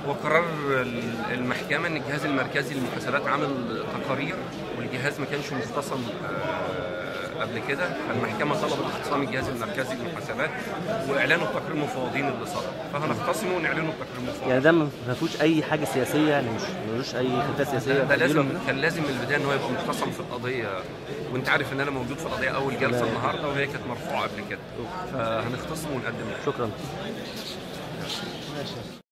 هو قرار ال- المحكمة إن الجهاز المركزي للمحاسبات عمل تقارير والجهاز ما كانش مختصم آه، قبل كده فالمحكمة طلبت اختصام الجهاز المركزي للمحاسبات وإعلان التقرير المفوضين اللي صدر فهنختصمه ونعلنه التقرير المفوض يعني ده ما ما فيهوش اي حاجه سياسيه يعني مش ملوش اي خلفيه سياسيه ده بتديله لازم من- كان لازم من البدايه ان هو يبقى مختصم في القضيه وانت عارف ان انا موجود في القضيه اول جلسه تمام. النهارده وهي كانت مرفوعه قبل كده فهنختصمه ونقدم شكرا